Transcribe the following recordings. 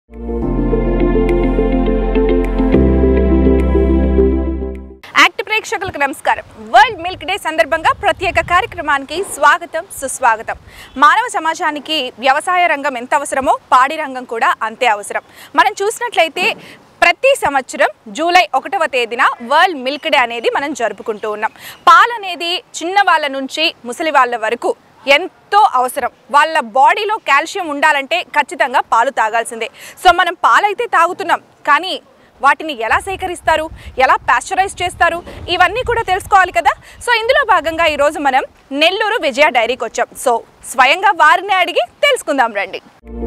Act ప్రేక్షకులకు నమస్కారం world milk day సందర్భంగా ప్రత్యేక కార్యక్రమానికి స్వాగతం సుస్వాగతం మానవ సమాజానికి వ్యవసాయ రంగం ఎంత అవసరమో పాడి రంగం కూడా అంతే అవసరం మనం చూసినట్లయితే ప్రతి సంవత్సరం జూలై ఒకటవ తేదీన వరల్డ్ మిల్క్ డే అనేది మనం జరుపుకుంటూ ఉన్నాం పాలు అనేది చిన్న వాళ్ళ నుంచి ముసలి వాళ్ళ వరకు ఎంతో అవసరం వాళ్ళ బాడీలో కాల్షియం ఉండాలంటే ఖచ్చితంగా పాలు తాగాల్సిందే సో మనం పాలైతే తాగుతున్నాం కానీ వాటిని ఎలా సేకరిస్తారు ఎలా పాస్చరైజ్ చేస్తారు ఇవన్నీ కూడా తెలుసుకోవాలి కదా సో ఇందులో భాగంగా ఈరోజు మనం నెల్లూరు విజయ డైరీకి వచ్చాం సో స్వయంగా వారిని అడిగి తెలుసుకుందాం రండి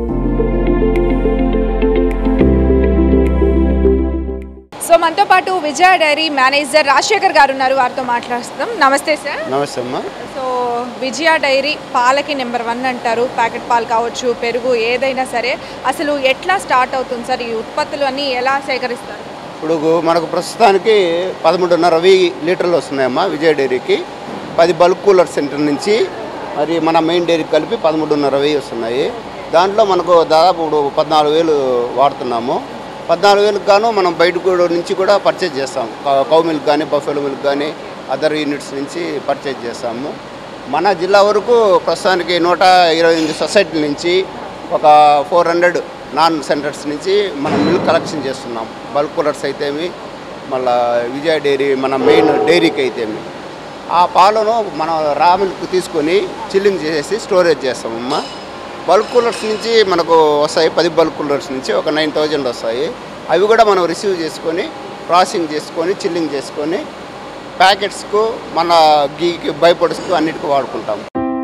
సో మనతో పాటు విజయ డైరీ మేనేజర్ రాజశేఖర్ గారు ఉన్నారు వారితో మాట్లాడుతున్నాం నమస్తే సార్ నమస్తే అమ్మా సో విజయ డైరీ పాలకి నెంబర్ వన్ అంటారు ప్యాకెట్ పాలు కావచ్చు పెరుగు ఏదైనా సరే అసలు ఎట్లా స్టార్ట్ అవుతుంది సార్ ఈ ఉత్పత్తులు అన్నీ ఎలా సేకరిస్తారు ఇప్పుడు మనకు ప్రస్తుతానికి పదమూడున్నర వెయ్యి లీటర్లు వస్తున్నాయమ్మా విజయ డైరీకి పది బల్క్ కూలర్ సెంటర్ నుంచి మరి మన మెయిన్ డైరీకి కలిపి పదమూడున్నర వెయ్యి వస్తున్నాయి దాంట్లో మనకు దాదాపు ఇప్పుడు పద్నాలుగు వేలు వాడుతున్నాము పద్నాలుగు వేలకు గాను మనం బయట కూడా నుంచి కూడా పర్చేజ్ చేస్తాం క- కౌ మిల్క్ కానీ బఫెలో మిల్క్ కానీ అదర్ యూనిట్స్ నుంచి పర్చేజ్ చేస్తాము మన జిల్లా వరకు ప్రస్తుతానికి నూట ఇరవై ఎనిమిది సొసైటీల నుంచి ఒక ఫోర్ హండ్రెడ్ నాన్ సెంటర్స్ నుంచి మనం మిల్క్ కలెక్షన్ చేస్తున్నాం బల్క్ కూలర్స్ అయితేమి మళ్ళా విజయ డైరీ మన మెయిన్ డైరీకి అయితేమి ఆ పాలను మనం రా మిల్క్ తీసుకొని చిల్లింగ్ చేసేసి స్టోరేజ్ చేస్తామమ్మా బల్క్ కూలర్స్ నుంచి మనకు వస్తాయి పది బల్క్ కూలర్స్ నుంచి ఒక నైన్ థౌజండ్ వస్తాయి అవి కూడా మనం రిసీవ్ చేసుకొని ప్రాసెసింగ్ చేసుకొని చిల్లింగ్ చేసుకొని ప్యాకెట్స్కు మన గీకి బైపొడ్స్కు అన్నిటికీ వాడుకుంటాం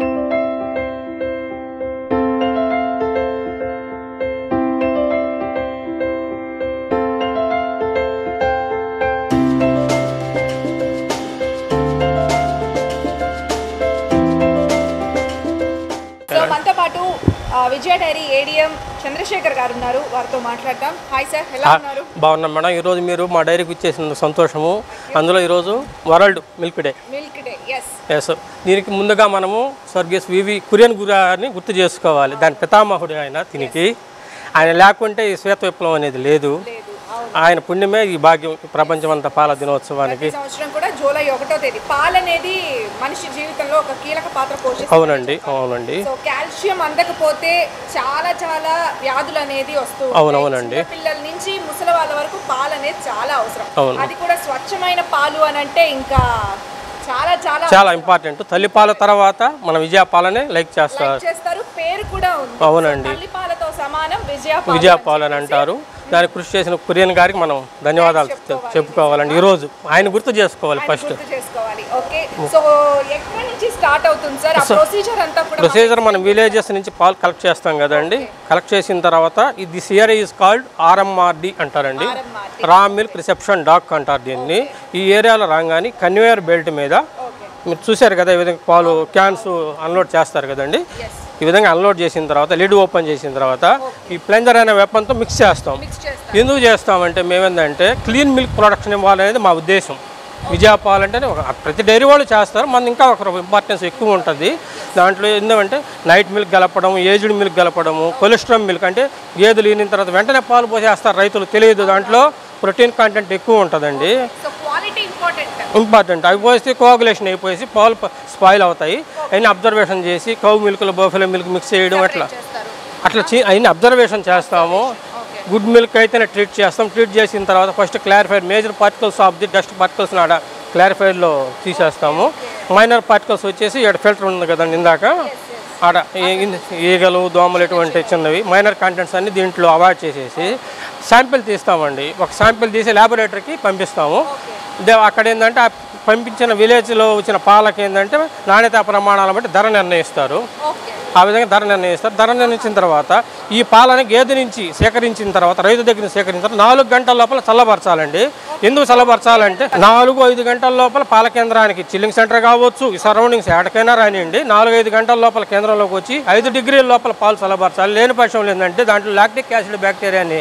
సో మనతో పాటు ఆ, విజయ డైరీ ఏడిఎం చంద్రశేఖర్ గారు ఉన్నారు వారితో మాట్లాడతాం హాయ్ సార్ ఎలా ఉన్నారు బాగున్నాం మేడం ఈరోజు మీరు మా డైరీకి ఇచ్చేసిన సంతోషము అందులో ఈరోజు world milk day milk day ఎస్ ఎస్ దీనికి ముందుగా మనము స్వర్గీస్ వివి కురియన్ గురాన్ని గుర్తు చేసుకోవాలి దాని పితామహుడు ఆయన దీనికి ఆయన లేకుంటే ఈ శ్వేత విప్లవం అనేది లేదు లేదు అవును ఆయన పుణ్యమే ఈ భాగ్యం ప్రపంచమంతా పాల దినోత్సవానికి ఈ సంవత్సరం కూడా జూలై ఒకటో తేదీ పాలు అనేది మనిషి జీవితంలో ఒక కీలక పాత్ర పోషిస్తుంది అవునండి అవునండి సో కాల్షియం అందకపోతే చాలా చాలా వ్యాధులు అనేది వస్తూ అవునవునండి. పిల్లల నుంచి ముసలి వాళ్ళ వరకు పాలు అనేది చాలా అవసరం అవును. అది కూడా స్వచ్ఛమైన పాలు అని అంటే ఇంకా చాలా చాలా చాలా ఇంపార్టెంట్ తల్లిపాల తర్వాత మన విజయ పాలనే లైక్ చేస్తారు లైక్ చేస్తారు పేరు కూడా ఉంది అవునండి. తల్లి పాలతో సమానం విజయ విజయ పాలు అని అంటారు దానికి కృషి చేసిన కురియన్ గారికి మనం ధన్యవాదాలు చెప్పుకోవాలండి ఈరోజు ఆయన గుర్తు చేసుకోవాలి ఫస్ట్ గుర్తు చేసుకోవాలి ఓకే సో ఎక్కడి నుంచి స్టార్ట్ అవుతుంది సార్ ఆ ప్రొసీజర్ అంతా కూడా ప్రొసీజర్ మనం విలేజెస్ నుంచి పాలు కలెక్ట్ చేస్తాం కదండి కలెక్ట్ చేసిన తర్వాత ఇది సిఆర్ ఈజ్ కాల్డ్ ఆర్ఎంఆర్డి అంటారండి RMRD. రా మిల్క్ రిసెప్షన్ డాక్ అంటారు దీన్ని ఈ ఏరియాలో రాగానే కన్వేయర్ బెల్ట్ మీద ఓకే మీరు చూశారు కదా ఈ విధంగా పాలు క్యాన్స్ అన్లోడ్ చేస్తారు కదండి ఈ విధంగా అన్లోడ్ చేసిన తర్వాత లిడ్ ఓపెన్ చేసిన తర్వాత ఈ ప్లెంజర్ అనే వెపన్తో మిక్స్ చేస్తాం మిక్స్ చేస్తారు ఎందుకు చేస్తామంటే మేమేందంటే క్లీన్ మిల్క్ ప్రొడక్షన్ ఇవ్వాలనేది మా ఉద్దేశం విజయ పాలు అంటే ఒక ప్రతి డైరీ వాళ్ళు చేస్తారు మన ఇంకా ఒక ఇంపార్టెన్స్ ఎక్కువ ఉంటుంది దాంట్లో ఏంటంటే నైట్ మిల్క్ కలపడం ఏజ్డ్ మిల్క్ కలపడము కొలెస్ట్రాల్ మిల్క్ అంటే గేదెలు ఈనిన తర్వాత వెంటనే పాలు పోసేస్తారు రైతులు తెలియదు దాంట్లో ప్రోటీన్ కంటెంట్ ఎక్కువ ఉంటుందండి సో క్వాలిటీ ఇంపార్టెంట్ ఇంపార్టెంట్ అవి పోస్తే కోఆగులేషన్ అయిపోయి పాలు స్పాయిల్ అవుతాయి అయినా అబ్జర్వేషన్ చేసి కౌ మిల్క్లో బఫెలో మిల్క్ మిక్స్ చేయడం అట్లా చేస్తారు అట్లా చే- అయిన అబ్జర్వేషన్ చేస్తాము గుడ్ మిల్క్ అయితేనే ట్రీట్ చేస్తాం ట్రీట్ చేసిన తర్వాత first clarifier major particles of the dust particles ఆడ క్లారిఫైర్లో తీసేస్తాము మైనర్ పార్టికల్స్ వచ్చేసి ఇక్కడ ఫిల్టర్ ఉంది కదండి ఇందాక ఆడ ఈ- ఈ- ఈగలు దోమలు ఇటువంటి చిన్నవి మైనర్ కంటెంట్స్ అన్ని దీంట్లో అవాయిడ్ చేసేసి శాంపిల్ తీస్తామండి ఒక శాంపిల్ తీసి ల్యాబొరేటరీకి పంపిస్తాము దే- అక్కడ ఏంటంటే ఆ పంపించిన విలేజ్లో వచ్చిన పాలకి ఏంటంటే నాణ్యతా ప్రమాణాలను బట్టి ధర నిర్ణయిస్తారు ఓకే ఆ విధంగా ధర నిర్ణయిస్తారు ధర నిర్ణయించిన తర్వాత ఈ పాలని గేదె నుంచి సేకరించిన తర్వాత రైతు దగ్గర నుంచి సేకరించిన తర్వాత నాలుగు గంటల లోపల చల్లబరచాలండి ఎందుకు చల్లబరచాలంటే నాలుగు ఐదు గంటల లోపల పాల కేంద్రానికి చిల్లింగ్ సెంటర్ కావచ్చు ఈ సరౌండింగ్స్ ఎక్కడికైనా రానివ్వండి నాలుగు ఐదు గంటల లోపల కేంద్రంలోకి వచ్చి ఐదు డిగ్రీల లోపల పాలు చల్లబరచాలి లేని పక్షంలో ఏంటంటే దాంట్లో లాక్టిక్ యాసిడ్ బ్యాక్టీరియాని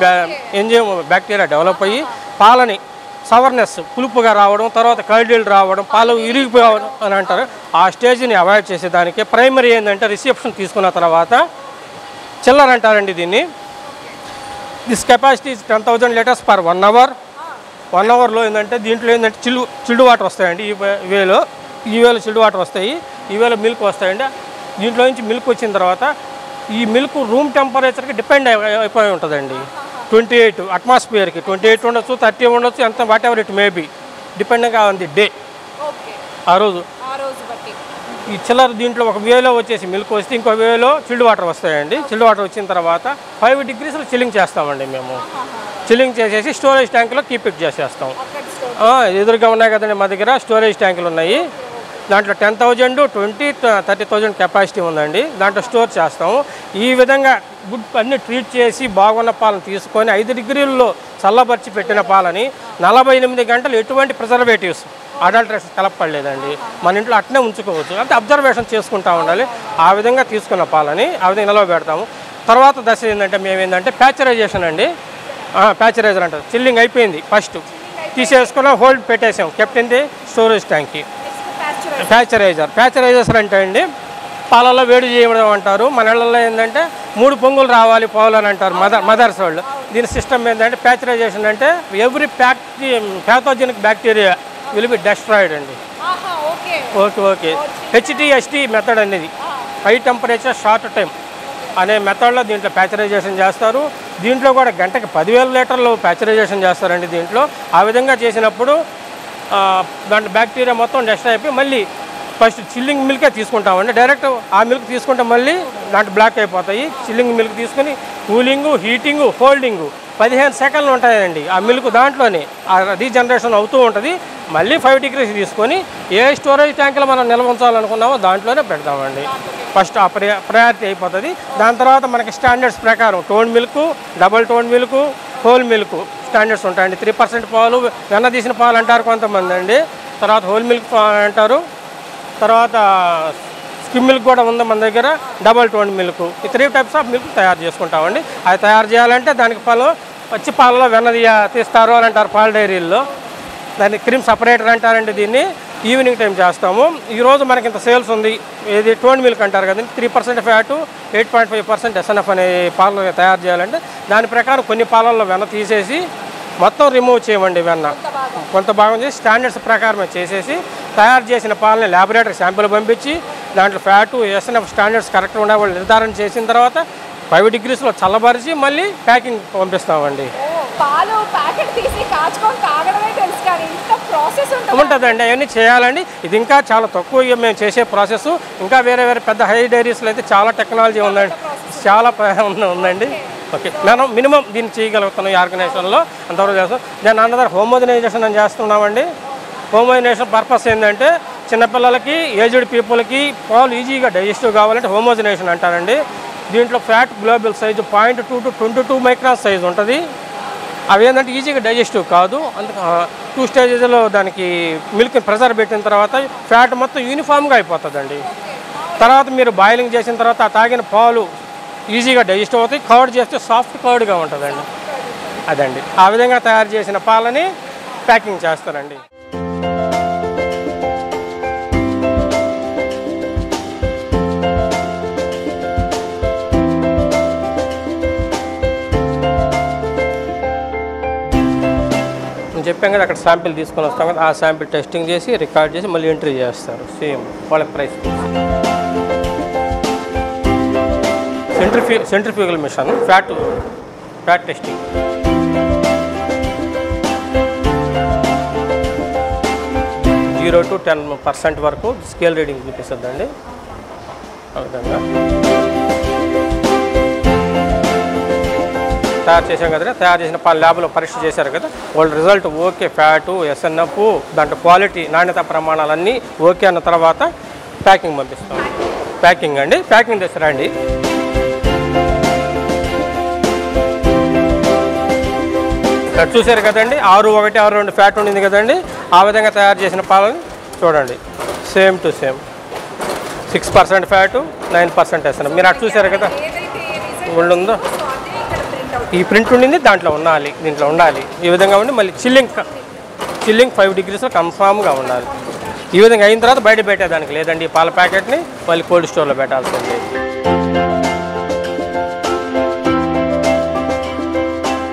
ఎంజిఎం బ్యాక్టీరియా డెవలప్ అయ్యి పాలని సవర్నెస్ పులుపుగా రావడం తర్వాత కర్డీలు రావడం పాలు ఇరిగిపోవడం అని అంటారు ఆ స్టేజ్ని అవాయిడ్ చేసేదానికి ప్రైమరీ ఏంటంటే రిసెప్షన్ తీసుకున్న తర్వాత చిల్లర అంటారండి దీన్ని this capacity ten thousand litres per one hour one అవర్లో ఏంటంటే దీంట్లో ఏంటంటే చిల్లు చిల్డ్ వాటర్ వస్తాయండి ఈ వే- వేలో ఈ వేలో చిల్డ్ వాటర్ వస్తాయి ఈ వేలో మిల్క్ వస్తాయండి దీంట్లో నుంచి మిల్క్ వచ్చిన తర్వాత ఈ మిల్క్ రూమ్ టెంపరేచర్కి డిపెండ్ అయిపోయి ఉంటుందండి ట్వంటీ ఎయిట్ అట్మాస్ఫియర్కి ట్వంటీ ఎయిట్ ఉండొచ్చు థర్టీ ఉండొచ్చు ఎంత whatever it maybe depending on the day okay ఆ రోజు ఆ రోజు బట్టి ఈ చిల్లర దీంట్లో ఒక వేలో వచ్చేసి మిల్క్ వస్తే ఇంకో వేలో చిల్డ్ వాటర్ వస్తాయండి చిల్డ్ వాటర్ వచ్చిన తర్వాత ఫైవ్ డిగ్రీస్లో చిల్లింగ్ చేస్తామండి మేము చిల్లింగ్ చేసేసి స్టోరేజ్ ట్యాంక్లో కీప్ ఇట్ చేసేస్తాం అక్కడ స్టోర్ ఆ, ఎదురుగా ఉన్నాయి కదండి మా దగ్గర స్టోరేజ్ ట్యాంకులు ఉన్నాయి దాంట్లో ten thousand twenty thirty thousand capacity ఉందండి దాంట్లో స్టోర్ చేస్తాము ఈ విధంగా గుడ్ అన్ని ట్రీట్ చేసి బాగున్న పాలను తీసుకొని ఐదు డిగ్రీల్లో చల్లబరిచి పెట్టిన పాలని నలభై ఎనిమిది గంటలు ఎటువంటి ప్రిజర్వేటివ్స్ అడల్ట్రేషన్ కలపలేదండి మన ఇంట్లో అట్నే ఉంచుకోవచ్చు అంటే అబ్జర్వేషన్ చేసుకుంటా ఉండాలి ఆ విధంగా తీసుకున్న పాలని ఆ విధంగా నిలవ పెడతాము తర్వాత దశ ఏంటంటే మేము ఏంటంటే ప్యాచరైజేషన్ అండి ప్యాచరైజర్ అంటారు చిల్లింగ్ అయిపోయింది ఫస్ట్ తీసేసుకున్నాం హోల్డ్ పెట్టేసాం కెప్టెన్ ది స్టోరేజ్ ట్యాంక్కి ప్యాచరైజర్ ప్యాచరైజర్ అంటే అండి పాలలో వేడి చేయడం అంటారు మన ఇళ్ళల్లో ఏంటంటే మూడు పొంగులు రావాలి పాలు అని అంటారు మదర్ మదర్స్ వాళ్ళు దీని సిస్టమ్ ఏంటంటే ప్యాచరైజేషన్ అంటే ఎవ్రీ ప్యాక్టీ pathogenic bacteria will be destroyed అండి ఆహా okay okay okay HTST method అనేది హై టెంపరేచర్ షార్ట్ టైం అనే మెథడ్లో దీంట్లో ప్యాచరైజేషన్ చేస్తారు దీంట్లో కూడా గంటకి పదివేల లీటర్లు ప్యాచరైజేషన్ చేస్తారండి దీంట్లో ఆ విధంగా చేసినప్పుడు ఆ, దాంట్లో బ్యాక్టీరియా మొత్తం డెస్ట్రాయ్ అయిపోయి మళ్ళీ ఫస్ట్ చిల్లింగ్ మిల్కే తీసుకుంటామండి డైరెక్ట్ ఆ మిల్క్ తీసుకుంటే మళ్ళీ దాంట్లో బ్లాక్ అయిపోతాయి చిల్లింగ్ మిల్క్ తీసుకుని కూలింగు హీటింగు హోల్డింగు పదిహేను సెకండ్లు ఉంటాయండి ఆ మిల్క్ దాంట్లోనే ఆ రీజనరేషన్ అవుతూ ఉంటుంది మళ్ళీ ఫైవ్ డిగ్రీస్ తీసుకొని ఏ స్టోరేజ్ ట్యాంకులో మనం నిల్వ ఉంచాలనుకున్నామో దాంట్లోనే పెడతామండి ఫస్ట్ ఆ ప్రయా ప్రయారిటీ అయిపోతుంది దాని తర్వాత మనకి స్టాండర్డ్స్ ప్రకారం tone milk double tone milk whole milk standards ఉంటాయండి త్రీ పర్సెంట్ పాలు వెన్న తీసిన పాలు అంటారు కొంతమంది అండి తర్వాత హోల్ మిల్క్ అంటారు తర్వాత స్కిమ్ మిల్క్ కూడా ఉంది మన దగ్గర డబల్ టోన్ మిల్క్ ఈ త్రీ టైప్స్ ఆఫ్ మిల్క్ తయారు చేసుకుంటామండి అది తయారు చేయాలంటే దానికి పాలు పచ్చి పాలలో వెన్న తీయ తీస్తారు అని అంటారు పాల డైరీల్లో దాన్ని క్రీమ్ సపరేటర్ అంటారండి దీన్ని ఈవినింగ్ టైం చేస్తాము ఈరోజు మనకి ఇంత సేల్స్ ఉంది ఇది టోన్ మిల్క్ అంటారు కదండి three percent fat eight point five percent SNF అనే పాలు తయారు చేయాలంటే దాని ప్రకారం కొన్ని పాలల్లో వెన్న తీసేసి మొత్తం రిమూవ్ చేయమండి వెన్న కొంత భాగం చేసి స్టాండర్డ్స్ ప్రకారమే చేసేసి తయారు చేసిన పాలని ల్యాబొరేటరీ శాంపిల్ పంపించి దాంట్లో ఫ్యాటు ఎస్ఎన్ఎఫ్ స్టాండర్డ్స్ కరెక్ట్ ఉండే వాళ్ళు నిర్ధారణ చేసిన తర్వాత ఫైవ్ డిగ్రీస్లో చల్లబరిచి మళ్ళీ ప్యాకింగ్ పంపిస్తామండి ఓ పాలు ప్యాకెట్ తీసి కాచుకొని తాగడమే తెలుసు కానీ ఇంత ప్రాసెస్ ఉంటుంది ఉంటుందండి అవన్నీ చేయాలండి ఇది ఇంకా చాలా తక్కువ ఇక మేము చేసే ప్రాసెస్ ఇంకా వేరే వేరే పెద్ద హై డైరీస్లో అయితే చాలా టెక్నాలజీ ఉందండి చాలా ప- ఉంది- ఉందండి ఓకే మనం మినిమం దీన్ని చేయగలుగుతున్నాం ఈ ఆర్గనైజేషన్లో అంతవరకు చేస్తాం దాని అన్నదర్ హోమోజనైజేషన్ అని చేస్తున్నామండి హోమోజనైజేషన్ పర్పస్ ఏంటంటే చిన్నపిల్లలకి ఏజ్డ్ పీపుల్కి పాలు ఈజీగా డైజెస్టివ్ కావాలంటే హోమోజనైజేషన్ అంటారండి దీంట్లో fat global size point two to twenty two micron size ఉంటుంది అవి ఏంటంటే ఈజీగా డైజెస్టివ్ కాదు అందుకు టూ స్టేజెస్లో దానికి మిల్క్ ప్రెజర్ పెట్టిన తర్వాత ఫ్యాట్ మొత్తం యూనిఫామ్గా అయిపోతుందండి తర్వాత మీరు బాయిలింగ్ చేసిన తర్వాత ఆ తాగిన పాలు ఈజీగా డైజెస్ట్ అవుతాయి కర్డ్ చేస్తే సాఫ్ట్ కర్డ్గా ఉంటుందండి అదండి ఆ విధంగా తయారు చేసిన పాలని ప్యాకింగ్ చేస్తారండి నేను చెప్పాం కదా అక్కడ శాంపిల్ తీసుకొని వస్తాం కదా ఆ శాంపిల్ టెస్టింగ్ చేసి రికార్డ్ చేసి మళ్ళీ ఎంట్రీ చేస్తారు సేమ్ వాళ్ళ ప్రైస్ సెంట్రిఫ్యూ centrifugal machine fat fat testing zero to ten percent వరకు స్కేల్ రీడింగ్ చూపిస్తుందండి ఆ విధంగా తయారు చేసాం కదా తయారు చేసిన పాలు ల్యాబ్లో పరీక్ష చేశారు కదా వాళ్ళ రిజల్ట్ ఓకే ఫ్యాటు ఎస్ఎన్ఎఫ్ దాంట్లో క్వాలిటీ నాణ్యత ప్రమాణాలన్నీ ఓకే అన్న తర్వాత ప్యాకింగ్ పంపిస్తాం ప్యాకింగ్ అండి ప్యాకింగ్ తెస్తారా అండి ఇక్కడ చూశారు కదండి ఆరు ఒకటి ఆరు రెండు ఫ్యాట్ ఉండింది కదండి ఆ విధంగా తయారు చేసిన పాలని చూడండి same to same six percent fat nine percent వేస్తున్నాం మీరు అటు చూశారు కదా ఏదైతే ఒళ్ళు ఉందో సో అదే ఇక్కడ ప్రింట్ అవుతుంది ఈ ప్రింట్ ఉండింది దాంట్లో ఉండాలి దీంట్లో ఉండాలి ఈ విధంగా ఉండి మళ్ళీ చిల్లింగ్ చిల్లింగ్ ఫైవ్ డిగ్రీస్లో కన్ఫామ్గా ఉండాలి ఈ విధంగా అయిన తర్వాత బయట పెట్టేదానికి లేదండి ఈ పాల ప్యాకెట్ని మళ్ళీ కోల్డ్ స్టోర్లో పెట్టాల్సింది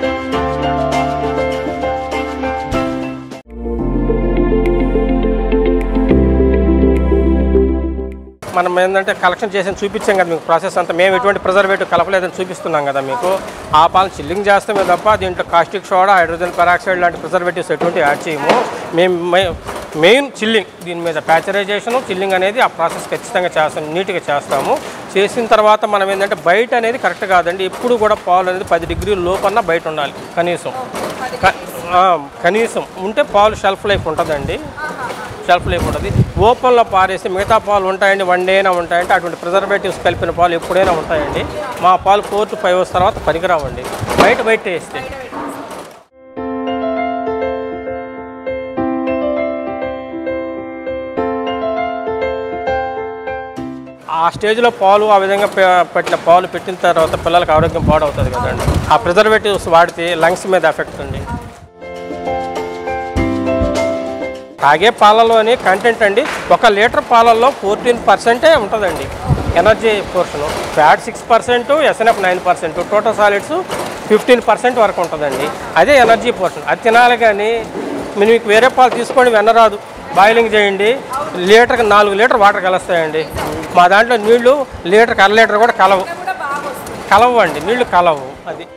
మనం ఏంటంటే కలెక్షన్ చేసి చూపించాం కదా మీకు ప్రాసెస్ అంతా మేము ఎటువంటి ప్రిజర్వేటివ్ కలపలేదని చూపిస్తున్నాం కదా మీకు ఆ పాలు చిల్లింగ్ చేస్తామే తప్ప దీంట్లో కాస్టిక్ సోడా హైడ్రోజన్ పెరాక్సైడ్ లాంటి ప్రిజర్వేటివ్స్ ఎటువంటి యాడ్ చేయము మేము మె- మెయిన్ చిల్లింగ్ దీని మీద ప్యాచరైజేషన్ చిల్లింగ్ అనేది ఆ ప్రాసెస్ ఖచ్చితంగా చేస్తాం నీట్గా చేస్తాము చేసిన తర్వాత మనం ఏంటంటే బయట అనేది కరెక్ట్ కాదండి ఎప్పుడు కూడా పాలు అనేది పది డిగ్రీల లోపన్న బయట ఉండాలి కనీసం క- ఆ, కనీసం ఉంటే పాలు షెల్ఫ్ లైఫ్ ఉంటుందండి షెల్ఫ్ లైఫ్ ఉంటుంది ఓపెన్లో పారేసి మిగతా పాలు ఉంటాయండి వన్ డే అయినా ఉంటాయంటే అటువంటి ప్రిజర్వేటివ్స్ కలిపిన పాలు ఎప్పుడైనా ఉంటాయండి మా పాలు ఫోర్ టు ఫైవ్ తర్వాత పనికిరావండి బయట బయట వేస్తే ఆ స్టేజ్లో పాలు ఆ విధంగా పె- పెట్టిన పాలు పెట్టిన తర్వాత పిల్లలకు ఆరోగ్యం పాడవుతుంది కదండి ఆ ప్రిజర్వేటివ్స్ వాడితే లంగ్స్ మీద ఎఫెక్ట్ ఉంది తాగే పాలలోని కంటెంట్ అండి ఒక లీటర్ పాలల్లో ఫోర్టీన్ పర్సెంటే ఉంటుందండి energy portion fat six percent SNF nine percent total solids fifteen percent వరకు ఉంటుందండి అదే ఎనర్జీ పోర్షన్ అది తినాలి కానీ మీరు మీకు వేరే పాలు తీసుకొని వెన్నరాదు బాయిలింగ్ చేయండి లీటర్కి నాలుగు లీటర్ వాటర్ కలుస్తాయండి మా దాంట్లో నీళ్లు లీటర్కి అర లీటర్ కూడా కలవు కలవు అండి నీళ్లు కలవు అది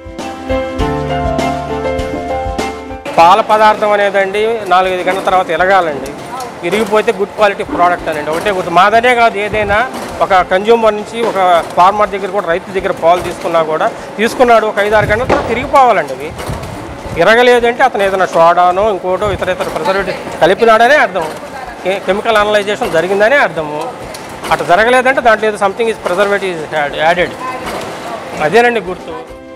పాల పదార్థం అనేదండి నాలుగైదు గంటల తర్వాత ఎలగాలండి ఇరిగిపోతే గుడ్ క్వాలిటీ ప్రోడక్ట్ అనండి ఒకటే గుర్తు మాదనే కాదు ఏదైనా ఒక కన్జ్యూమర్ నుంచి ఒక ఫార్మర్ దగ్గర కూడా రైతు దగ్గర పాలు తీసుకున్నా కూడా తీసుకున్నాడు ఒక ఐదు ఆరు గంటల తర్వాత తిరిగిపోవాలండి అవి ఇరగలేదంటే అతను ఏదైనా సోడానో ఇంకోటో ఇతర ఇతర ప్రిజర్వేటివ్ కలిపినాడనే అర్థం కె- కెమికల్ అనలైజేషన్ జరిగిందనే అర్థము అటు జరగలేదంటే దాంట్లో ఏదో సంథింగ్ ఇస్ ప్రిజర్వేటివ్ యాడెడ్ అదేనండి గుర్తు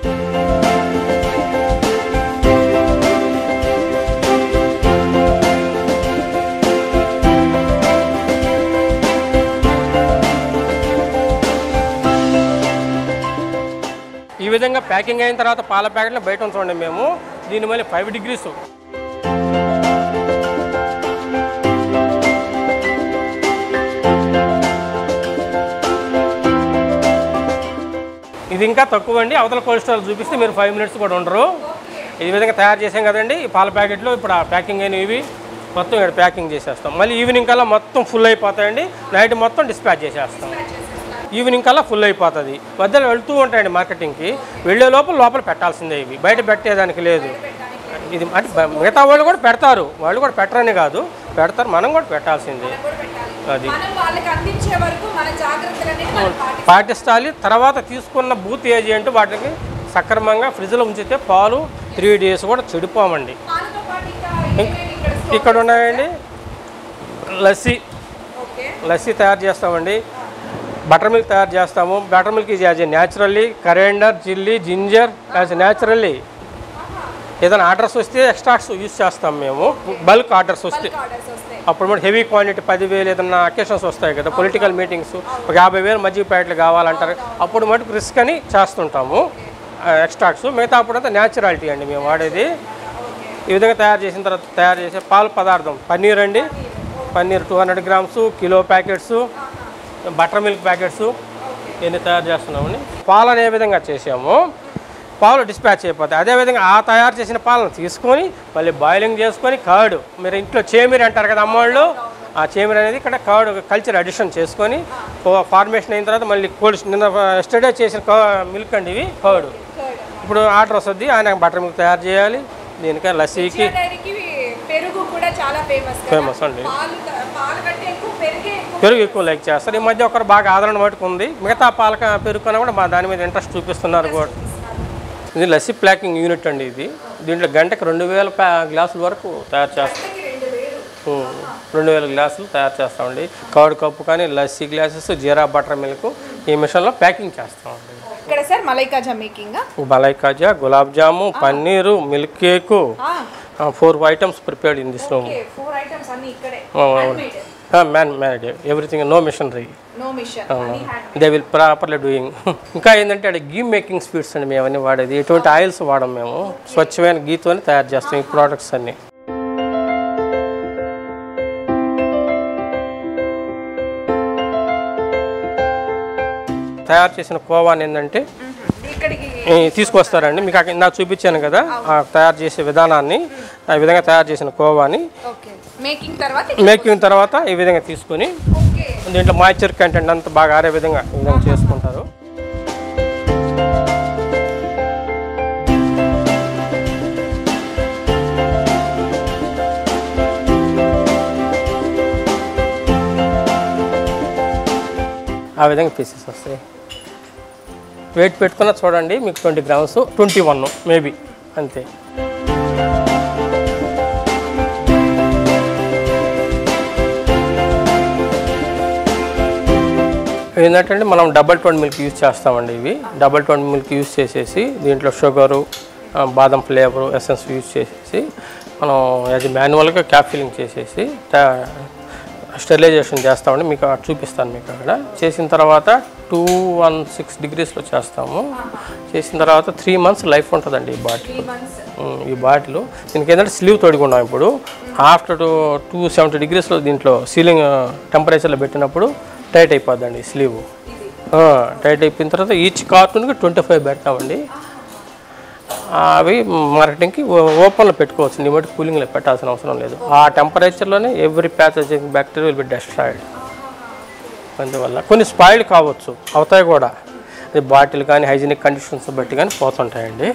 ఈ విధంగా ప్యాకింగ్ అయిన తర్వాత పాల ప్యాకెట్లు బయట ఉంచండి మేము దీని మళ్ళీ ఫైవ్ డిగ్రీస్ ఇది ఇంకా తక్కువ అండి అవతల కొలెస్ట్రాల్ చూపిస్తే మీరు ఫైవ్ మినిట్స్ కూడా ఉండరు ఈ విధంగా తయారు చేసాం కదండి ఈ పాల ప్యాకెట్లు ఇప్పుడు ఆ ప్యాకింగ్ అయినవి ఇవి మొత్తం ఇక్కడ ప్యాకింగ్ చేసేస్తాం మళ్ళీ ఈవినింగ్ కల్లా మొత్తం ఫుల్ అయిపోతాయండి నైట్ మొత్తం డిస్పాచ్ చేసేస్తాం ఈవినింగ్ కల్లా ఫుల్ అయిపోతుంది మధ్యలో వెళ్తూ ఉంటాయండి మార్కెటింగ్కి వెళ్ళే లోపల లోపల పెట్టాల్సిందే ఇవి బయట పెట్టేదానికి లేదు ఇది అంటే బ- మిగతా వాళ్ళు కూడా పెడతారు వాళ్ళు కూడా పెట్టరని కాదు పెడతారు మనం కూడా పెట్టాల్సిందే అది మనం వాళ్ళకి అందించే వరకు మన జాగ్రత్తలన్నీ మనం పాటించాలి. పాటిస్తాలి తర్వాత తీసుకున్న బూత్ ఏజెంట్ వాటికి సక్రమంగా ఫ్రిడ్జ్లో ఉంచితే పాలు త్రీ డేస్ కూడా చెడిపోమండి పాలతో పాటు ఇంకా ఏమేమి ఇక్కడ store ఇక్కడ ఉన్నాయండి లస్సీ ఓకే లస్సీ తయారు చేస్తామండి బటర్ మిల్క్ తయారు చేస్తాము butter milk is as a naturally coriander chilli ginger as naturally ఏదైనా ఆర్డర్స్ వస్తే ఎక్స్ట్రాక్ట్స్ యూస్ చేస్తాం మేము బల్క్ ఆర్డర్స్ వస్తే ఆర్డర్స్ వస్తాయి అప్పుడు మనకి హెవీ క్వాంటిటీ పదివేలు ఏదన్నా అకేషన్స్ వస్తాయి కదా పొలిటికల్ మీటింగ్స్ ఒక యాభై వేలు మజ్జిగ ప్యాకెట్లు కావాలంటారు అప్పుడు మటుకు రిస్క్ అని చేస్తుంటాము ఎక్స్ట్రాక్ట్స్ మిగతా అప్పుడంతా న్యాచురాలిటీ అండి మేము వాడేది ఈ విధంగా తయారు చేసిన తర్వాత తయారు చేసే పాల పదార్థం పన్నీర్ అండి paneer two hundred grams kilo packets butter milk packets ఇవన్నీ తయారు చేస్తున్నామండి పాలను ఏ విధంగా చేసాము పాలు డిస్పాచ్ అయిపోతాయి అదేవిధంగా ఆ తయారు చేసిన పాలను తీసుకొని మళ్ళీ బాయిలింగ్ చేసుకొని కర్డ్ మీరు ఇంట్లో చేమిరి అంటారు కదా అమ్మవాళ్ళు ఆ చేమిరి అనేది ఇక్కడ కర్డ్ కల్చర్ అడిషన్ చేసుకొని ఫార్మేషన్ అయిన తర్వాత మళ్ళీ కోల్డ్ నిన్న ఎస్టర్డే చేసిన మిల్క్ అండి ఇవి కర్డ్ ఇప్పుడు ఆర్డర్ వస్తుంది ఆయన బటర్ మిల్క్ తయారు చేయాలి దీనికి లస్సీకి డైరీకి పెరుగు కూడా చాలా ఫేమస్ ఫేమస్ అండి పాలు పాలు కంటే ఎక్కువ పెరిగే ఎక్కువ పెరుగు ఎక్కువ లైక్ చేస్తారు ఈ మధ్య ఒకరు బాగా ఆదరణ పట్టుకుంది మిగతా పాలక పెరుగు కన్నా కూడా మా దాని మీద ఇంట్రెస్ట్ చూపిస్తున్నారు కూడా ఇది లస్సీ ప్యాకింగ్ యూనిట్ అండి ఇది దీంట్లో గంటకి రెండు వేల ప్యా గ్లాసుల వరకు తయారు చేస్తాం ఉం. రెండు వేల గ్లాసులు తయారు చేస్తామండి కర్డ్ కప్పు కానీ lassi glasses jeera butter milk ఈ మిషన్లో ప్యాకింగ్ చేస్తామండి ఇక్కడ sir malai kaja making malai kaja gulab jamun paneer milk cake four items prepared in this room four items అన్ని ఇక్కడే man made everything no machinery no machine they will properly doing ఇంకా ఏంటంటే అక్కడ గీ మేకింగ్ స్వీట్స్ అండి మేము అన్నీ వాడేది ఎటువంటి ఆయిల్స్ వాడం మేము స్వచ్ఛమైన గీతోనే తయారు చేస్తాం ఈ ప్రోడక్ట్స్ అన్నీ తయారు చేసిన కోవాని ఏంటంటే ఇక్కడికి ఈ తీసుకొస్తారండి మీకు అక్కడ నాకు చూపించాను కదా ఆ తయారు చేసే విధానాన్ని ఆ విధంగా తయారు చేసిన కోవాని ఓకే మేకింగ్ తర్వాత మేకింగ్ తర్వాత ఈ విధంగా తీసుకొని ఓకే దీంట్లో మాయిశ్చర్ కంటెంట్ అంతా బాగా ఆరే విధంగా ఈ విధంగా చేసుకుంటారు ఆ విధంగా పీసెస్ వస్తాయి వెయిట్ పెట్టుకున్న చూడండి మీకు twenty grams twenty one maybe అంతే ఏంటంటే మనం డబల్ టోన్ మిల్క్ యూజ్ చేస్తామండి ఇవి డబల్ టోన్ మిల్క్ యూజ్ చేసేసి దీంట్లో షుగరు ఆ, బాదం ఫ్లేవరు ఎసెన్స్ యూజ్ చేసేసి మనం అది మాన్యువల్గా క్యాప్ ఫిల్లింగ్ చేసేసి తా- స్టెరిలైజేషన్ చేస్తామండి మీకు అక్కడ చూపిస్తాను మీకు అక్కడ చేసిన తర్వాత టూ వన్ సిక్స్ డిగ్రీస్లో చేస్తాము చేసిన తర్వాత త్రీ మంత్స్ లైఫ్ ఉంటుందండి ఈ బాటిల్ ఉమ్, ఈ బాటిల్ దీనికి ఏంటంటే స్లీవ్ తొడుగున్నాం ఇప్పుడు ఆఫ్టర్ టూ టూ సెవెంటీ డిగ్రీస్లో దీంట్లో సీలింగ్ టెంపరేచర్లో పెట్టినప్పుడు టైట్ అయిపోద్దండి ఈ స్లీవ్ టైట్ అయిపోయిన తర్వాత ఈచ్ కార్టూన్కి ట్వంటీ ఫైవ్ పెడతామండి అవి మార్కెటింగ్కి ఓపెన్లో పెట్టుకోవచ్చు నీ బట్టి కూలింగ్లో పెట్టాల్సిన అవసరం లేదు ఆ టెంపరేచర్లోనే every pathogenic bacteria will be destroyed అందువల్ల కొన్ని స్పాయిల్ కావచ్చు అవుతాయి కూడా అది బాటిల్ కానీ హైజీనిక్ కండిషన్స్ బట్టి కానీ పోతుంటాయండి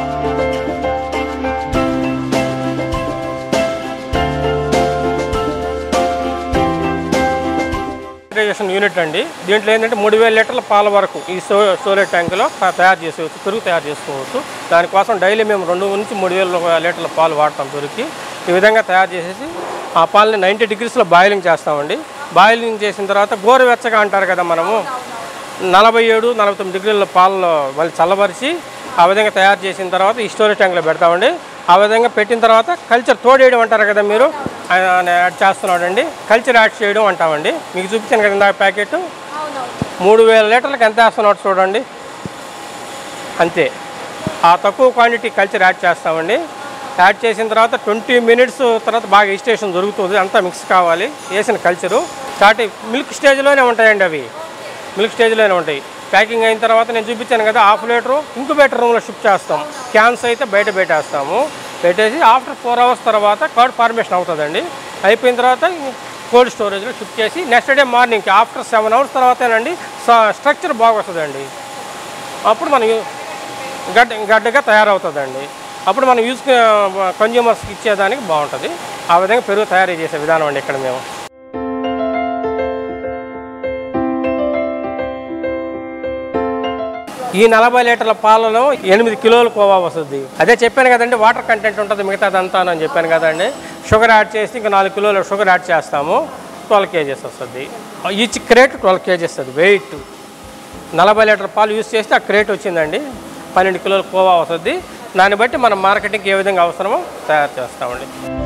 రిఫ్రిజరేషన్ యూనిట్ అండి దీంట్లో ఏంటంటే మూడు వేల లీటర్ల పాల వరకు ఈ స్టో స్టోరేజ్ ట్యాంకులో త- తయారు చేసుకోవచ్చు పెరుగు తయారు చేసుకోవచ్చు దానికోసం డైలీ మేము రెండు నుంచి మూడు వేల లీటర్ల పాలు వాడతాం పెరుగుకి ఈ విధంగా తయారు చేసేసి ఆ పాలని నైంటీ డిగ్రీస్లో బాయిలింగ్ చేస్తామండి బాయిలింగ్ చేసిన తర్వాత గోరువెచ్చగా అంటారు కదా మనము నలభై ఏడు నలభై తొమ్మిది డిగ్రీల పాలలో మళ్ళీ చల్లబరిచి ఆ విధంగా తయారు చేసిన తర్వాత ఈ స్టోరేజ్ ట్యాంక్లో పెడతామండి ఆ విధంగా పెట్టిన తర్వాత కల్చర్ తోడేయడం అంటారు కదా మీరు ఆయన యాడ్ చేస్తున్నాడండి కల్చర్ యాడ్ చేయడం అంటామండి మీకు చూపించాను కదా ఇందాక ప్యాకెట్ మూడు వేల లీటర్లకు ఎంత వేస్తున్నాడు చూడండి అంతే ఆ తక్కువ క్వాంటిటీ కల్చర్ యాడ్ చేస్తామండి యాడ్ చేసిన తర్వాత ట్వంటీ మినిట్స్ తర్వాత బాగా ఇస్టేషన్ జరుగుతుంది అంతా మిక్స్ కావాలి వేసిన కల్చరు స్టార్ట్ మిల్క్ స్టేజ్లోనే ఉంటాయండి అవి మిల్క్ స్టేజ్లోనే ఉంటాయి ప్యాకింగ్ అయిన తర్వాత నేను చూపించాను కదా హాఫ్ లీటరు ఇంక్యుబేటర్ రూమ్లో షిఫ్ట్ చేస్తాం క్యాన్స్ అయితే బయట పెట్టేస్తాము పెట్టేసి ఆఫ్టర్ ఫోర్ అవర్స్ తర్వాత కర్డ్ ఫార్మేషన్ అవుతుందండి అయిపోయిన తర్వాత కోల్డ్ స్టోరేజ్లో షిఫ్ట్ చేసి నెక్స్ట్ డే మార్నింగ్కి ఆఫ్టర్ సెవెన్ అవర్స్ తర్వాతేనండి స్ట్రక్చర్ బాగా వస్తుందండి అప్పుడు మనం గడ్డ గడ్డగా తయారవుతుందండి అప్పుడు మనం యూజ్ కన్జ్యూమర్స్కి ఇచ్చేదానికి బాగుంటుంది ఆ విధంగా పెరుగు తయారు చేసే విధానం అండి ఇక్కడ మేము ఈ నలభై లీటర్ల పాలలో ఎనిమిది కిలోలు కోవా వస్తుంది అదే చెప్పాను కదండి వాటర్ కంటెంట్ ఉంటుంది మిగతాదంతా అని చెప్పాను కదండి షుగర్ యాడ్ చేసి ఇంకా నాలుగు కిలోలు షుగర్ యాడ్ చేస్తాము ట్వెల్వ్ కేజెస్ వస్తుంది ఈచ్ క్రేట్ ట్వెల్వ్ కేజెస్ అది వెయిట్ నలభై లీటర్ పాలు యూస్ చేస్తే ఆ క్రేట్ వచ్చిందండి పన్నెండు కిలోల కోవా వస్తుంది దాన్ని బట్టి మనం మార్కెటింగ్కి ఏ విధంగా అవసరమో తయారు చేస్తామండి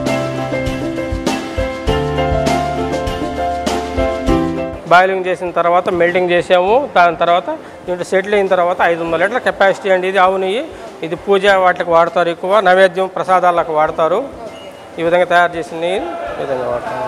బాయిలింగ్ చేసిన తర్వాత మెల్టింగ్ చేసాము దాని తర్వాత దీంట్లో సెటిల్ అయిన తర్వాత ఐదు వందల లీటర్ల కెపాసిటీ అండి ఇది ఆవు నెయ్యి ఇది పూజ వాటికి వాడతారు ఎక్కువ నైవేద్యం ప్రసాదాలకు వాడతారు ఈ విధంగా తయారు చేసిన నెయ్యిని ఈ విధంగా వాడతారు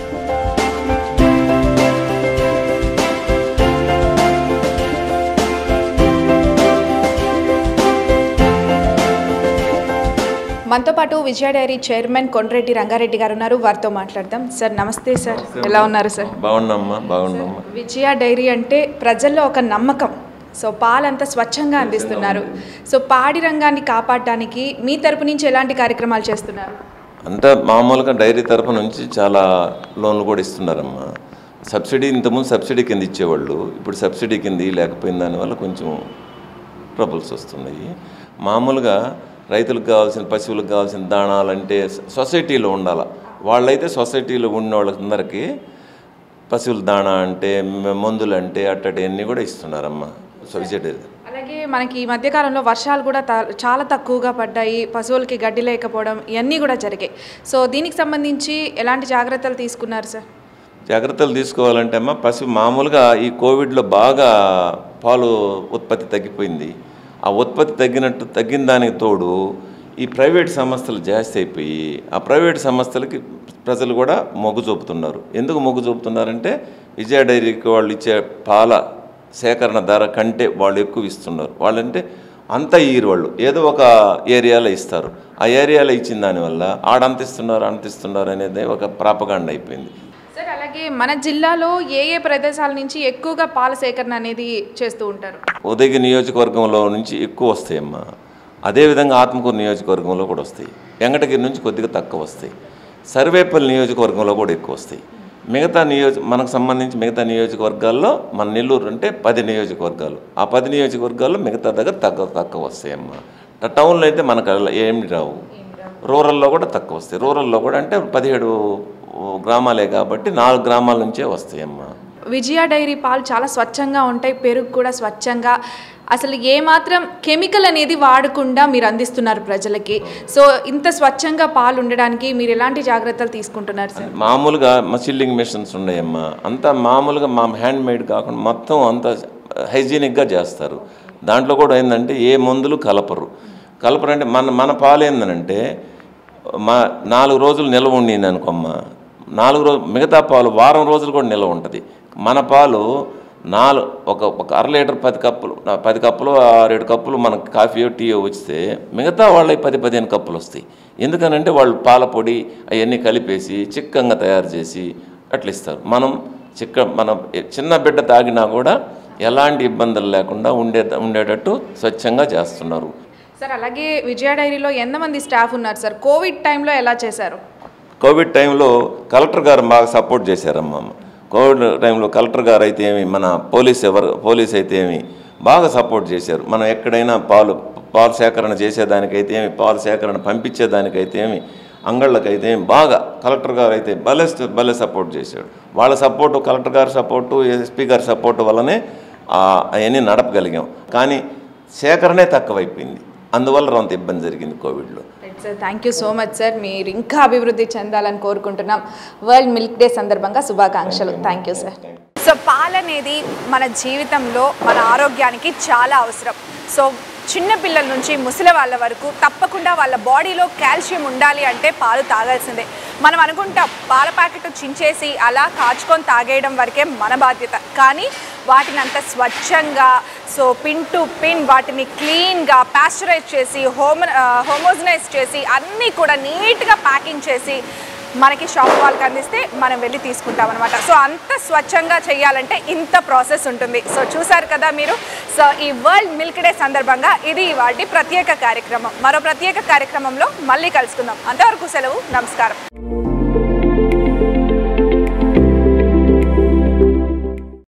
మనతో పాటు విజయ డైరీ చైర్మన్ కొండ్రెడ్డి రంగారెడ్డి గారు ఉన్నారు వారితో మాట్లాడదాం సార్ నమస్తే సార్ ఎలా ఉన్నారు సార్ బాగున్నామ్మా బాగున్నామ్మా విజయ డైరీ అంటే ప్రజల్లో ఒక నమ్మకం సో పాలంతా స్వచ్ఛంగా అందిస్తున్నారు సో పాడి రంగాన్ని కాపాడడానికి మీ తరపు నుంచి ఎలాంటి కార్యక్రమాలు చేస్తున్నారు అంటే మామూలుగా డైరీ తరపు నుంచి చాలా లోన్లు కూడా ఇస్తున్నారమ్మా సబ్సిడీ ఇంతకుముందు సబ్సిడీ కింద ఇచ్చేవాళ్ళు ఇప్పుడు సబ్సిడీ కింద లేకపోయిన దానివల్ల కొంచెం ట్రబుల్స్ వస్తున్నాయి మామూలుగా రైతులకు కావాల్సిన పశువులకు కావాల్సిన దాణాలంటే సొసైటీలో ఉండాల వాళ్ళైతే సొసైటీలో ఉన్న వాళ్ళందరికీ పశువుల దాణా అంటే మ- మందులు అంటే అట్టటి అన్నీ కూడా ఇస్తున్నారమ్మా సొసైటీ అలాగే మనకి ఈ మధ్యకాలంలో వర్షాలు కూడా తా- చాలా తక్కువగా పడ్డాయి పశువులకి గడ్డి లేకపోవడం ఇవన్నీ కూడా జరిగాయి సో దీనికి సంబంధించి ఎలాంటి జాగ్రత్తలు తీసుకున్నారు సార్ జాగ్రత్తలు తీసుకోవాలంటే అమ్మ పశు మామూలుగా ఈ కోవిడ్లో బాగా పాలు ఉత్పత్తి తగ్గిపోయింది ఆ ఉత్పత్తి తగ్గినట్టు తగ్గిన దానికి తోడు ఈ ప్రైవేట్ సంస్థలు జాస్తి అయిపోయి ఆ ప్రైవేట్ సంస్థలకి ప్రజలు కూడా మొగ్గు చూపుతున్నారు ఎందుకు మొగ్గు చూపుతున్నారంటే విజయ డైరీకి వాళ్ళు ఇచ్చే పాల సేకరణ ధర కంటే వాళ్ళు ఎక్కువ ఇస్తున్నారు వాళ్ళంటే అంత ఇయ్యరు వాళ్ళు ఏదో ఒక ఏరియాలో ఇస్తారు ఆ ఏరియాలో ఇచ్చిన దానివల్ల ఆడంత ఇస్తున్నారు అంత ఇస్తున్నారు అనేది ఒక ప్రాపగాండ అయిపోయింది సార్ అలాగే అలాగే మన జిల్లాలో ఏ ఏ ప్రదేశాల నుంచి ఎక్కువగా పాల సేకరణ అనేది చేస్తూ ఉంటారు ఉదయగిరి నియోజకవర్గంలో నుంచి ఎక్కువ వస్తాయమ్మా అదేవిధంగా ఆత్మకూరు నియోజకవర్గంలో కూడా వస్తాయి వెంకటగిరి నుంచి కొద్దిగా తక్కువ వస్తాయి సర్వేపల్లి నియోజకవర్గంలో కూడా ఎక్కువ వస్తాయి మిగతా నియోజక మనకు సంబంధించి మిగతా నియోజకవర్గాల్లో మన నెల్లూరు అంటే పది నియోజకవర్గాలు ఆ పది నియోజకవర్గాల్లో మిగతా దగ్గర తక్కువ తక్కువ వస్తాయమ్మా ట- టౌన్లో అయితే మనకు అలా ఏమి రావు రూరల్లో కూడా తక్కువ వస్తాయి రూరల్లో కూడా అంటే పదిహేడు గ్రామాలే కాబట్టి నాలుగు గ్రామాల నుంచే వస్తాయమ్మా విజయ డైరీ పాలు చాలా స్వచ్ఛంగా ఉంటాయి పెరుగు కూడా స్వచ్ఛంగా అసలు ఏమాత్రం కెమికల్ అనేది వాడకుండా మీరు అందిస్తున్నారు ప్రజలకి సో ఇంత స్వచ్ఛంగా పాలు ఉండడానికి మీరు ఎలాంటి జాగ్రత్తలు తీసుకుంటున్నారు సార్ మామూలుగా మసిల్లింగ్ మిషన్స్ ఉన్నాయమ్మా అంతా మామూలుగా మా హ్యాండ్ మేడ్ కాకుండా మొత్తం అంతా హైజీనిక్గా చేస్తారు దాంట్లో కూడా ఏంటంటే ఏ మందులు కలపరు కలపరు అంటే మన మన పాలు ఏందనంటే మా నాలుగు రోజులు నిల్వ ఉండింది అనుకోమ్మా నాలుగు రోజులు మిగతా పాలు వారం రోజులు కూడా నిల్వ ఉంటుంది మన పాలు నాలుగు ఒక ఒక అర లీటర్ పది కప్పులు నా పది కప్పులు ఆరేడు కప్పులు మనకు కాఫీయో టీయో వచ్చితే మిగతా వాళ్ళకి పది పదిహేను కప్పులు వస్తాయి ఎందుకనంటే వాళ్ళు పాల పొడి అవన్నీ కలిపేసి చిక్కంగా తయారు చేసి అట్లా ఇస్తారు మనం చిక్క మనం చిన్న బిడ్డ తాగినా కూడా ఎలాంటి ఇబ్బందులు లేకుండా ఉండే ఉండేటట్టు స్వచ్ఛంగా చేస్తున్నారు సార్ అలాగే విజయ డైరీలో ఎంతమంది స్టాఫ్ ఉన్నారు సార్ కోవిడ్ టైంలో ఎలా చేశారు కోవిడ్ టైంలో కలెక్టర్ గారు బాగా సపోర్ట్ చేశారమ్మా కోవిడ్ టైంలో కలెక్టర్ గారు అయితే ఏమి మన పోలీస్ ఎవరు పోలీస్ అయితే ఏమి బాగా సపోర్ట్ చేశారు మనం ఎక్కడైనా పాలు పాలు సేకరణ చేసేదానికైతే ఏమి పాలు సేకరణ పంపించేదానికైతే ఏమి అంగళ్ళకైతే ఏమి బాగా కలెక్టర్ గారు అయితే భలే భలే సపోర్ట్ చేశాడు వాళ్ళ సపోర్టు కలెక్టర్ గారి సపోర్టు ఎస్పీ గారి సపోర్టు వల్లనే అవన్నీ నడపగలిగాం కానీ సేకరణే తక్కువైపోయింది అందువల్ల కొంత ఇబ్బంది జరిగింది కోవిడ్లో sir thank you so much sir మీరు ఇంకా అభివృద్ధి చెందాలని కోరుకుంటున్నాం వరల్డ్ మిల్క్ డే సందర్భంగా శుభాకాంక్షలు థ్యాంక్ యూ సార్ సో పాలు అనేది మన జీవితంలో మన ఆరోగ్యానికి చాలా అవసరం సో చిన్న పిల్లల నుంచి ముసలి వాళ్ళ వరకు తప్పకుండా వాళ్ళ బాడీలో కాల్షియం ఉండాలి అంటే పాలు తాగాల్సిందే మనం అనుకుంటాం పాల ప్యాకెట్ చించేసి అలా కాచుకొని తాగేయడం వరకే మన బాధ్యత కానీ వాటిని అంత స్వచ్ఛంగా సో పిన్ టు పిన్ వాటిని క్లీన్గా పాస్చరైజ్ చేసి హోమ హోమోజనైజ్ చేసి అన్నీ కూడా నీట్గా ప్యాకింగ్ చేసి మనకి షాప్ వాళ్ళకి అందిస్తే మనం వెళ్ళి తీసుకుంటాం అనమాట సో అంత స్వచ్ఛంగా చేయాలంటే ఇంత ప్రాసెస్ ఉంటుంది సో చూసారు కదా మీరు సో ఈ వరల్డ్ మిల్క్ డే సందర్భంగా ఇది వాటి ప్రత్యేక కార్యక్రమం మరో ప్రత్యేక కార్యక్రమంలో మళ్ళీ కలుసుకుందాం అంతవరకు సెలవు నమస్కారం